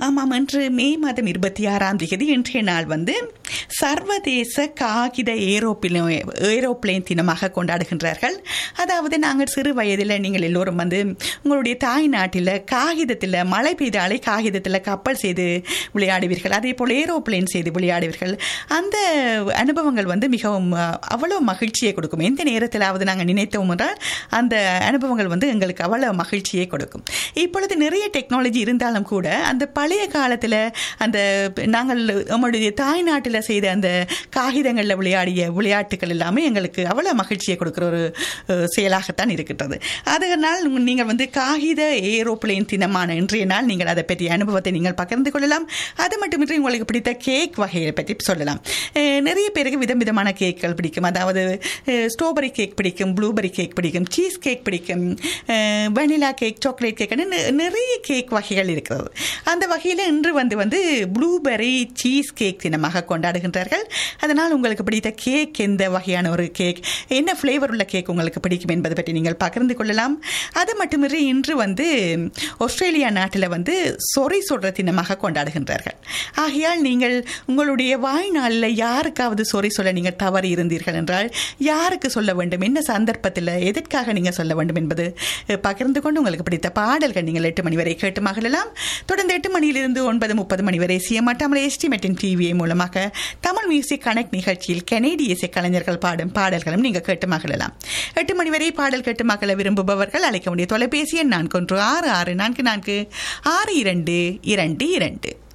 ஆமாம் இன்று மே மாதம் இருபத்தி ஆறாம் தேதி இன்றைய நாள் வந்து சர்வதேச காகித ஏரோப்ளே ஏரோப்ளேன் தினமாக கொண்டாடுகின்றார்கள் அதாவது நாங்கள் சிறு வயதில் நீங்கள் எல்லோரும் வந்து உங்களுடைய தாய் நாட்டில் காகிதத்தில் மழை பெய்தாலே காகிதத்தில் கப்பல் செய்து விளையாடுவீர்கள் அதே போல் ஏரோப்ளேன் செய்து விளையாடுவீர்கள் அந்த அனுபவங்கள் வந்து மிகவும் அஹ், அவ்வளவு மகிழ்ச்சியை கொடுக்கும் எந்த நேரத்திலாவது நாங்கள் நினைத்தோம் என்றால் அந்த அனுபவங்கள் வந்து எங்களுக்கு அவ்வளவு மகிழ்ச்சியை கொடுக்கும் இப்பொழுது நிறைய டெக்னாலஜி இருந்தாலும் கூட அந்த பழைய காலத்தில் அந்த நாங்கள் நம்மளுடைய தாய் நாட்டில் செய்த அந்த காகிதங்களில் விளையாடிய விளையாட்டுகள் எல்லாமே எங்களுக்கு அவ்வளோ மகிழ்ச்சியை கொடுக்குற ஒரு அஹ், செயலாகத்தான் இருக்கின்றது அதனால் நீங்கள் வந்து காகித ஏரோப்ளேன் தினமான இன்றைய நாள் நீங்கள் அதை பற்றிய அனுபவத்தை நீங்கள் பகிர்ந்து கொள்ளலாம் அது மட்டுமின்றி உங்களுக்கு பிடித்த கேக் வகையை பற்றி சொல்லலாம் அஹ், நிறைய பேருக்கு விதம் விதமான கேக்கள் பிடிக்கும் அதாவது ஸ்ட்ராபெரி கேக் பிடிக்கும் ப்ளூபெரி கேக் பிடிக்கும் சீஸ் கேக் பிடிக்கும் வெனிலா கேக் சாக்லேட் கேக் நிறைய கேக் வகைகள் இருக்கிறது அந்த வகையில் இன்று வந்து வந்து ப்ளூபெரி சீஸ் கேக் தினமாக கொண்டாடுகின்றார்கள் அதனால் உங்களுக்கு பிடித்த கேக் எந்த வகையான ஒரு கேக் என்ன ஃப்ளேவர் உள்ள கேக் உங்களுக்கு பிடிக்கும் என்பதை பற்றி நீங்கள் பகிர்ந்து கொள்ளலாம் அது மட்டுமின்றி இன்று வந்து ஆஸ்திரேலியா நாட்டில் வந்து சொறி சொல்ற தினமாக கொண்டாடுகின்றார்கள் ஆகையால் நீங்கள் உங்களுடைய வாழ்நாளில் யாருக்காவது சொறி சொல்ல நீங்கள் தவறி இருந்தீர்கள் என்றால் யாருக்கு சொல்ல வேண்டும் என்ன சந்தர்ப்பத்தில் எதற்காக நீங்கள் சொல்ல வேண்டும் என்பது அஹ், பகிர்ந்து கொண்டு உங்களுக்கு பிடித்த பாடல்கள் நீங்கள் எட்டு மணி வரை கேட்டு மகிழலாம் தொடர்ந்து எட்டு மணியிலிருந்து ஒன்பது முப்பது மணி வரை சிஎம்மாட்டாமல் எஸ்டிமேட்டின் டிவியை மூலமாக தமிழ் மியூசிக் கனெக்ட் நிகழ்ச்சியில் கனேடிய இசை கலைஞர்கள் பாடும் பாடல்களும் நீங்கள் கேட்டு மகிழலாம் எட்டு மணி வரை பாடல் கேட்டு மகிழ விரும்புபவர்கள் அழைக்க வேண்டிய தொலைபேசி எண் நான்கு ஒன்று ஆறு ஆறு நான்கு நான்கு ஆறு இரண்டு இரண்டு இரண்டு